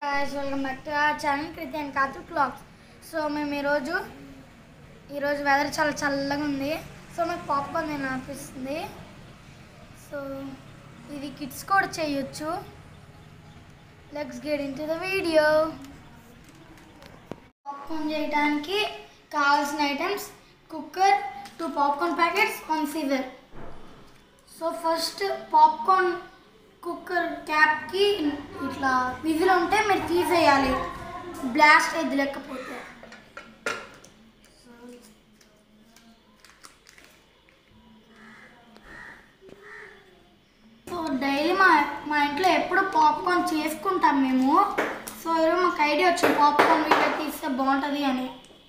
Guys welcome back to our channel Kriti and Kathu clocks so మేము ఈరోజు ఈరోజు వెదర్ చాలా చల్లగా ఉంది సో నాకు పాప్కార్న్ నేను అనిపిస్తుంది సో ఇది కిడ్స్ కూడా చేయొచ్చు let's get into the video popcorn చేయడానికి కావాల్సిన items cooker two popcorn packets one scissor so first popcorn cooker క్యాప్కి ఇట్లా విజిల్ ఉంటే మీరు తీసేయాలి బ్లాస్ట్ అయింది లేకపోతే సో డైలీ మా మా ఇంట్లో ఎప్పుడు పాప్కార్న్ చేసుకుంటాం మేము సో ఈరోజు మాకు ఐడియా వచ్చింది పాప్కార్న్ వీడియో తీస్తే బాగుంటుంది అని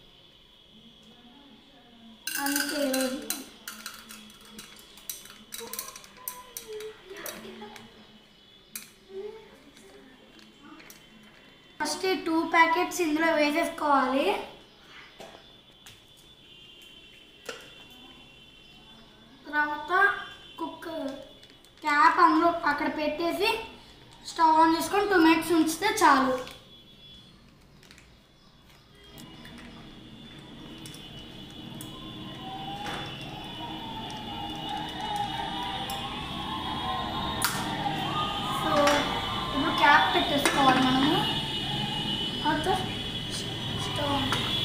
అందుకే ఈరోజు ఫస్ట్ ఈ టూ ప్యాకెట్స్ ఇందులో వేసేసుకోవాలి తర్వాత కుక్ క్యాప్ అందులో అక్కడ పెట్టేసి స్టవ్ ఆన్ చేసుకొని టూ మినిట్స్ ఉంచితే చాలు సో ఇప్పుడు క్యాప్ పెట్టేసుకోవాలి మనము తర్వాత స్టవ్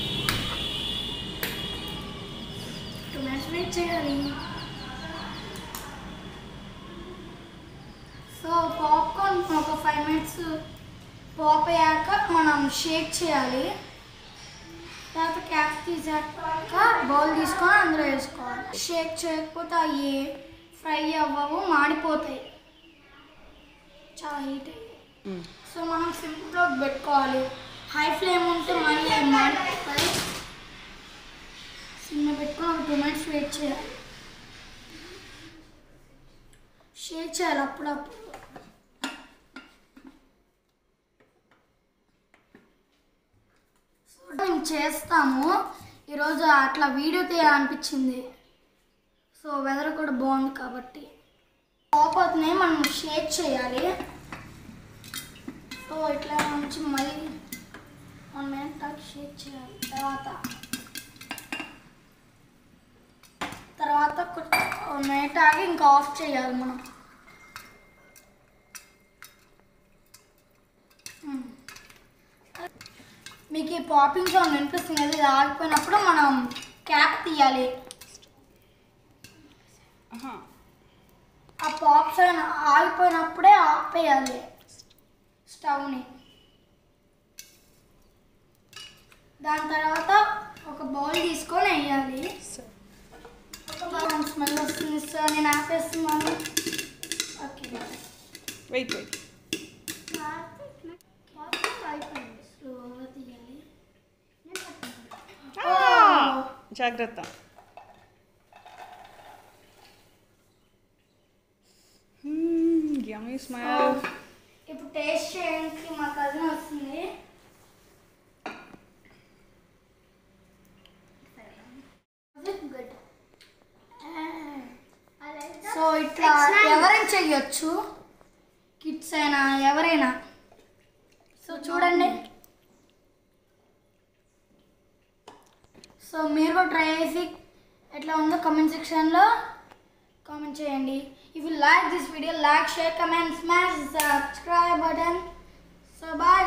టూ మినిట్స్ వెయిట్ చేయాలి సో పాప్కార్న్ ఒక ఫైవ్ మినిట్స్ పాప్ అయ్యాక మనం షేక్ చేయాలి తర్వాత క్యాప్ తీసాక బౌల్ తీసుకొని అందులో వేసుకోవాలి షేక్ చేయకపోతే అవి ఫ్రై అవ్వవు మాడిపోతాయి చాలా హీట్ అయ్యాయి సో మనం సింపుల్గా పెట్టుకోవాలి హై ఫ్లేమ్ ఉంటే మళ్ళీ అవి మాడిపోతాయి సిమ్ పెట్టుకొని ఒక టూ మినిట్స్ వెయిట్ చేయాలి షేక్ చేయాలి అప్పుడప్పుడు సో మేము చేస్తాము ఈరోజు అట్లా వీడియో తీయాలనిపించింది సో వెదర్ కూడా బాగుంది కాబట్టి పాపత్ని మనం షేక్ చేయాలి సో ఇట్లా నుంచి మళ్ళీ వన్ మినిట్ దాకా షేక్ చేయాలి తర్వాత తర్వాత వన్ మినిట్ ఆగి ఇంకా ఆఫ్ చేయాలి మనం మ్మ్. మీకు ఈ పాపింగ్ సౌండ్ వినిపిస్తుంది కదా ఇది ఆగిపోయినప్పుడు మనం క్యాప్ తీయాలి ఆ పాప్ సౌండ్ ఆగిపోయినప్పుడే ఆపేయాలి స్టవ్ని దాని తర్వాత ఒక బౌల్ తీసుకొని వేయాలి స్మెల్ వస్తుంది సో నేను ఆపేస్తున్నాను ఓకే వెయిట్ వెయిట్ అయిపోయింది స్లోగా తీయాలి జాగ్రత్త యమీ సో స్మైల్ ఇప్పుడు టేస్ట్ చేయడానికి మా కజిన్ వస్తుంది గుడ్ సో ఇట్లా ఎవరైనా చెయ్యొచ్చు కిడ్స్ అయినా ఎవరైనా సో చూడండి సో మీరు కూడా ట్రై చేసి ఎట్లా ఉందో కమెంట్ సెక్షన్లో కామెంట్ చేయండి if you like this video like share comment smash subscribe button so bye